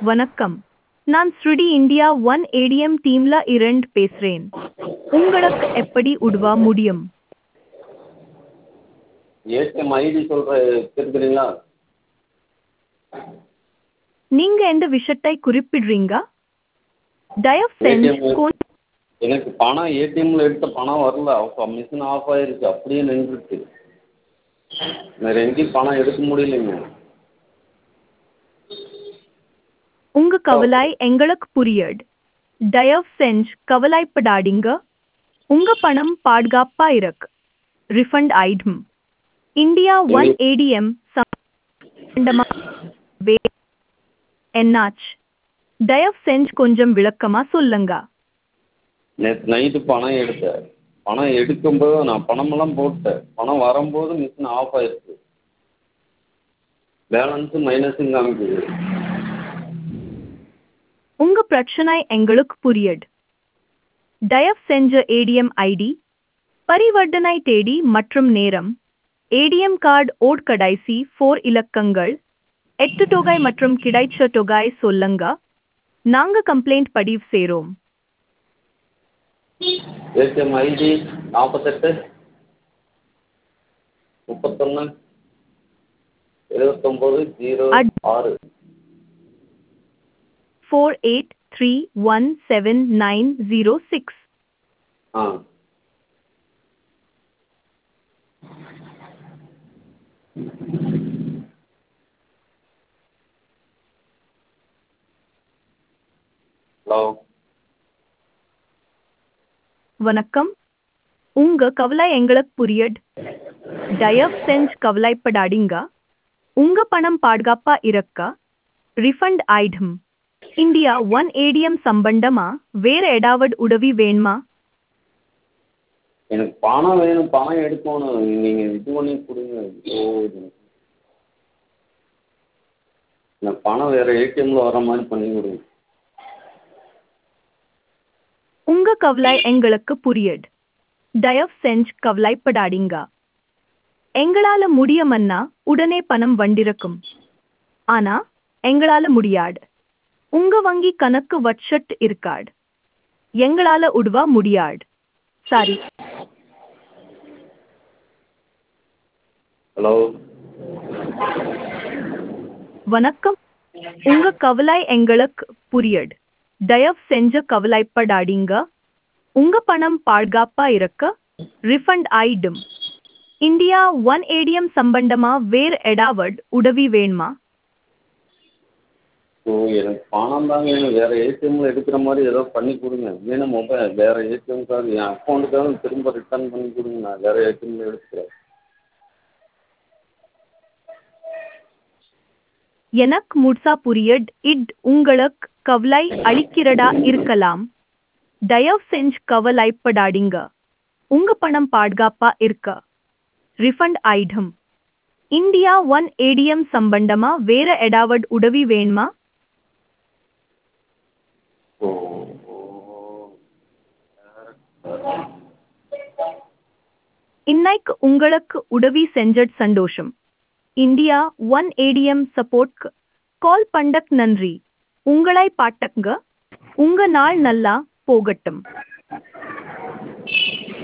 வணக்கம் நான் ஸ்ருடி இந்தியா ஒன் ஏடிஎம் டீம்ல இரண்டு பேசுறேன் உங்களுக்கு எப்படி உதவ முடியும் ஏடிஎம் ஐடி சொல்கிற கேட்குறீங்களா நீங்க எந்த விஷயத்தை குறிப்பிடுறீங்க தயவு செஞ்சு ATM கொ- எனக்கு பணம் ஏடிஎம்மில் எடுத்த பணம் வரல மிஷின் ஆஃப் ஆயிருக்கு அப்படியே நின்றுச்சு வேறு எங்கேயும் பணம் எடுக்க முடியலைங்க உங்க கவலை எங்களுக்கு புரியுது தயவு செஞ்சு கவலைப்படாதீங்க உங்க பணம் பாதுகாப்பா இருக்கு ரிஃபண்ட் ஆயிடும் இந்தியா ஒன் ஏடிஎம் சம்பந்தமா வே- என்னாச்சு தயவு செஞ்சு கொஞ்சம் விளக்கமா சொல்லுங்க நேற்று நைட்டு பணம் எடுத்தேன் பணம் எடுக்கும்போது நான் பணமெல்லாம் போட்டேன் பணம் வரும்போது மிஷின் ஆஃப் ஆயிருக்கு பேலன்ஸு மைனஸும் காமிக்குது உங்க பிரச்சனை எங்களுக்கு புரியுது தயவு செஞ்ச ஏடிஎம் ஐடி பரிவர்த்தனை தேதி மற்றும் நேரம் ஏடிஎம் கார்டு ஓட் கடைசி ஃபோர் இலக்கங்கள் எட்டு தொகை மற்றும் கிடைச்ச தொகை சொல்லுங்க நாங்க கம்ப்ளைண்ட் பதிவு செய்றோம் ஏடிஎம் ஐடி நாற்பத்தெட்டு முப்பத்தொன்று எழுபத்தொம்போது ஜீரோ அட்- ஆறு four eight three one seven nine zero six ஆ ஹலோ வணக்கம் உங்க கவலை எங்களுக்கு புரியுது தயவு செஞ்சு கவலைப்படாதீங்க உங்க பணம் பாதுகாப்பா இருக்க ரிஃபண்ட் ஆயிடும் இந்தியா ஒன் ஏடிஎம் சம்பந்தமா வேற ஏதாவது உதவி வேணுமா எனக்கு பணம் வேணும் பணம் எடுக்கணும் நீங்கள் இது பண்ணி கொடுங்க ஐயோ எனக்கு எனக்கு பணம் வேறு ஏடிஎம்மில் வர மாதிரி பண்ணி கொடுங்க உங்க கவலை எங்களுக்கு புரியுது தயவு செஞ்சு கவலைப்படாதீங்க எங்களால முடியுமன்னா உடனே பணம் வண்டிருக்கும் ஆனா எங்களால முடியாது உங்க வங்கி கணக்கு வச்சுட்டு இருக்காது எங்களால உதவ முடியாது சாரி ஹலோ வணக்கம் உங்க கவலை எங்களுக்கு புரியுது தயவு செஞ்சு கவலைப்படாதீங்க உங்க பணம் பாதுகாப்பா இருக்க ரிஃபண்ட் ஆயிடும் இந்தியா ஒன் ஏடிஎம் சம்பந்தமா வேற ஏதாவது உதவி வேணுமா ஸோ எனக்கு பணம் தான் வேணும் வேறு ஏடிஎம்மில் எடுக்கிற மாதிரி ஏதோ பண்ணி கொடுங்க வேணும் மொபைல் வேறு ஏடிஎம் கார்டு என் அக்கௌண்ட்டுக்காக திரும்ப ரிட்டர்ன் பண்ணி கொடுங்க நான் வேறு ஏடிஎம்மில் எடுத்துக்கிறேன் எனக்கு முழுசா புரியுது இட் உங்களுக்கு கவலை அளிக்கிறதா இருக்கலாம் தயவு செஞ்சு கவலைப்படாதீங்க உங்க பணம் பாதுகாப்பா இருக்க ரிஃபண்ட் ஆயிடும் இந்தியா ஒன் ஏடிஎம் சம்பந்தமா வேற ஏதாவது உதவி வேணுமா ஸோ இன்னைக்கு உங்களுக்கு உதவி செஞ்சது சந்தோஷம் இந்தியா ஒன் ஏடிஎம் சப்போர்ட்க்கு கால் பண்ணக் நன்றி உங்களை பாட்டங்க உங்க நாள் நல்லா போகட்டும்